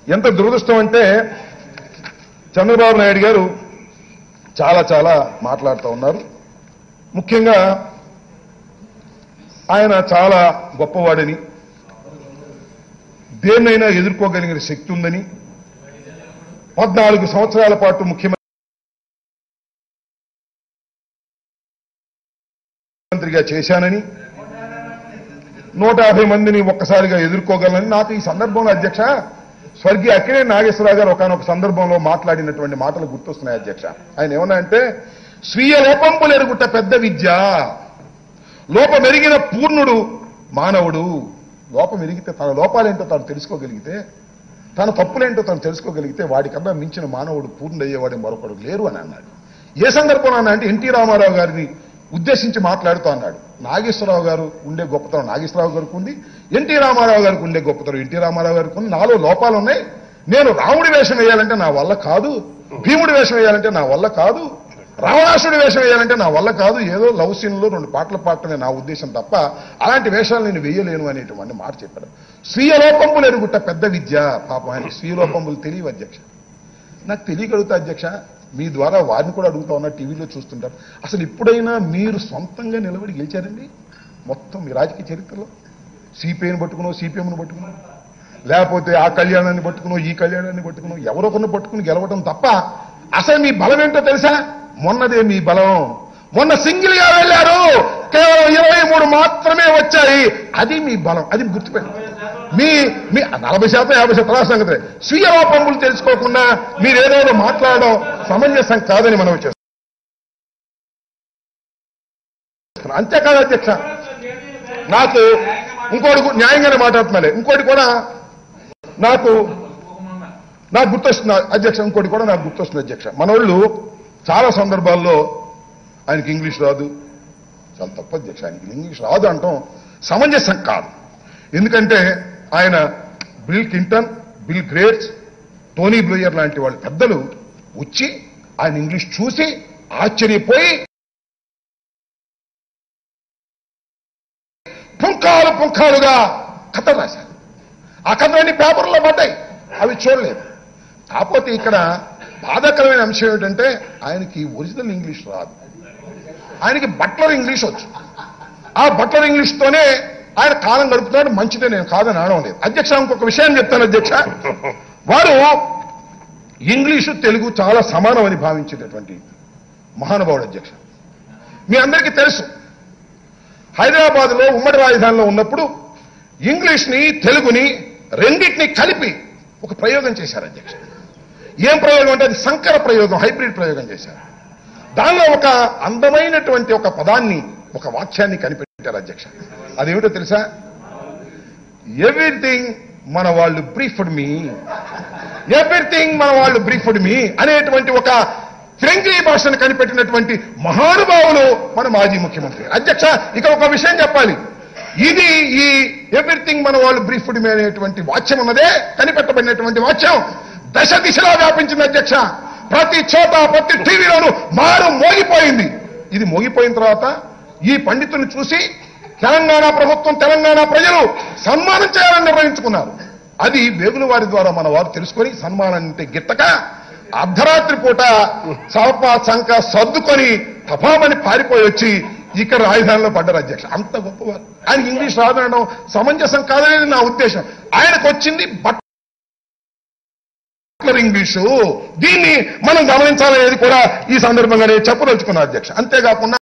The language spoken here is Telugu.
ఎంత దురదృష్టం అంటే చంద్రబాబు నాయుడు గారు చాలా చాలా మాట్లాడుతూ ఉన్నారు ముఖ్యంగా ఆయన చాలా గొప్పవాడని దేన్నైనా ఎదుర్కోగలిగిన శక్తి ఉందని పద్నాలుగు సంవత్సరాల పాటు ముఖ్యమంత్రిగా చేశానని నూట యాభై మందిని ఒక్కసారిగా ఎదుర్కోగలనని నాకు ఈ సందర్భంలో అధ్యక్ష స్వర్గీయ అక్కినే నాగేశ్వరరావు గారు ఒకనొక సందర్భంలో మాట్లాడినటువంటి మాటలు గుర్తొస్తున్నాయి అధ్యక్ష ఆయన ఏమన్నా అంటే స్వీయ లోపంపులు ఎరుగుట పెద్ద విద్య లోపమెరిగిన పూర్ణుడు మానవుడు లోపం ఎరిగితే తన లోపాలేంటో తాను తెలుసుకోగలిగితే తన తప్పులేంటో తను తెలుసుకోగలిగితే వాడికన్నా మించిన మానవుడు పూర్ణుడయ్యేవాడు మరొకడు లేరు అని అన్నాడు ఏ సందర్భంలో అన్నా అంటే ఎన్టీ రామారావు గారిని ఉద్దేశించి మాట్లాడుతూ అన్నాడు నాగేశ్వరరావు గారు ఉండే గొప్పతనం నాగేశ్వరరావు గారికి ఉంది ఎన్టీ రామారావు గారికి ఉండే గొప్పతనం ఎన్టీ రామారావు గారికి ఉంది నాలో లోపాలు ఉన్నాయి నేను రాముడి వేషం వేయాలంటే నా వల్ల కాదు భీముడి వేషం వేయాలంటే నా వల్ల కాదు రావణాసుడి వేషం వేయాలంటే నా వల్ల కాదు ఏదో లవ్ సీన్లో రెండు పాటలు పాడటమే నా ఉద్దేశం తప్ప అలాంటి వేషాలు నేను వేయలేను అనేటువంటి మాట చెప్పాడు స్వీయ లోపంబులు ఎరుగుట పెద్ద విద్య పాపం ఆయన స్వీయ లోపంబులు తెలియవు అధ్యక్ష నాకు తెలియగలుగుతా అధ్యక్ష మీ ద్వారా వారిని కూడా అడుగుతా ఉన్నా టీవీలో చూస్తుంటారు అసలు ఇప్పుడైనా మీరు సొంతంగా నిలబడి గెలిచారండి మొత్తం మీ రాజకీయ చరిత్రలో సిపిఐని పట్టుకునో సిపిఎంను పట్టుకునో లేకపోతే ఆ కళ్యాణాన్ని పట్టుకునో ఈ కళ్యాణాన్ని పట్టుకునో ఎవరొకరిని పట్టుకుని గెలవడం తప్ప అసలు మీ బలం ఏంటో తెలుసా మొన్నదే మీ బలం మొన్న సింగిల్ గా వెళ్ళారు కేవలం ఇరవై మూడు మాత్రమే వచ్చాయి అది మీ బలం అది గుర్తుపెట్టండి మీ మీ నలభై శాతం యాభై శాతం తర్వాత సంగతి స్వీయ లోపములు తెలుసుకోకుండా మీరు ఏదో మాట్లాడడం సమంజసం కాదని మనం చేస్తాం అంతేకాదు అధ్యక్ష నాకు ఇంకోటి గు- న్యాయంగానే మాట్లాడుతున్నాలే ఇంకోటి కూడా నాకు నాకు గుర్తొస్తుంది అధ్యక్ష ఇంకోటి కూడా నాకు గుర్తొస్తుంది అధ్యక్ష మనోళ్ళు చాలా సందర్భాల్లో ఆయనకి ఇంగ్లీష్ రాదు చాలా తప్పు అధ్యక్ష ఆయనకి ఇంగ్లీష్ రాదు అంటాం సమంజసం కాదు ఎందుకంటే ఆయన Bill Clinton Bill Gates Tony Blair లాంటి వాళ్ళ పెద్దలు వచ్చి ఆయన ఇంగ్లీష్ చూసి ఆశ్చర్యపోయి పుంఖాలు పుంఖాలుగా కథలు రాశారు ఆ కథలన్నీ పేపర్లో పడ్డాయి అవి చూడలేదు కాకపోతే ఇక్కడ బాధాకరమైన అంశం ఏమిటంటే ఆయనకి ఒరిజినల్ ఇంగ్లీష్ రాదు ఆయనకి బట్లర్ ఇంగ్లీష్ వచ్చు ఆ బట్లర్ ఇంగ్లీష్తోనే ఆయన కాలం గడుపుతున్నాడు మంచిదే నేను కాదని అనడం లేదు అధ్యక్ష ఇంకొక విషయం చెప్తాను అధ్యక్ష వారు ఇంగ్లీషు తెలుగు చాలా సమానమని భావించేటటువంటి మహానుభావుడు అధ్యక్ష మీ అందరికీ తెలుసు హైదరాబాద్ లో ఉమ్మడి రాజధానిలో ఉన్నప్పుడు ఇంగ్లీష్ ని తెలుగుని రెండింటిని కలిపి ఒక ప్రయోగం చేశారు అధ్యక్ష ఏం ప్రయోగం అంటే అది సంకర ప్రయోగం హైబ్రిడ్ ప్రయోగం చేశారు దానిలో ఒక అందమైనటువంటి ఒక పదాన్ని ఒక వాక్యాన్ని కనిపెట్టారు అధ్యక్ష అదేమిటో తెలుసా ఎవ్రీథింగ్ మన వాళ్ళు బ్రీఫ్డ్ మీ ఎవ్రీథింగ్ మన వాళ్ళు బ్రీఫ్డ్ మీ అనేటువంటి ఒక ఫ్రెండ్లీ భాషను కనిపెట్టినటువంటి మహానుభావులు మన మాజీ ముఖ్యమంత్రి అధ్యక్ష ఇక ఒక విషయం చెప్పాలి ఇది ఈ ఎవ్రీథింగ్ మన వాళ్ళు బ్రీఫ్డ్ మీ అనేటువంటి వాక్యం ఉన్నదే కనిపెట్టబడినటువంటి వాక్యం దశ దిశలా వ్యాపించింది అధ్యక్ష ప్రతి చోట ప్రతి టీవీలోనూ మారు మోగిపోయింది ఇది మోగిపోయిన తర్వాత ఈ పండితుని చూసి తెలంగాణ ప్రభుత్వం తెలంగాణ ప్రజలు సన్మానం చేయాలని నిర్ణయించుకున్నారు అది వేగుల వారి ద్వారా మన వారు తెలుసుకొని సన్మానం అంటే గిట్టక అర్ధరాత్రి పూట చవప చంక సర్దుకొని తపామని పారిపోయి వచ్చి ఇక్కడ రాజధానిలో పడ్డారు అధ్యక్ష అంత గొప్పవారు ఆయన ఇంగ్లీష్ రాదనడం సమంజసం కాదనేది నా ఉద్దేశం ఆయనకు వచ్చింది బట్లర్ ఇంగ్లీషు దీన్ని మనం గమనించాలనేది కూడా ఈ సందర్భంగా నేను చెప్పదలుచుకున్నా అధ్యక్ష అంతేకాకుండా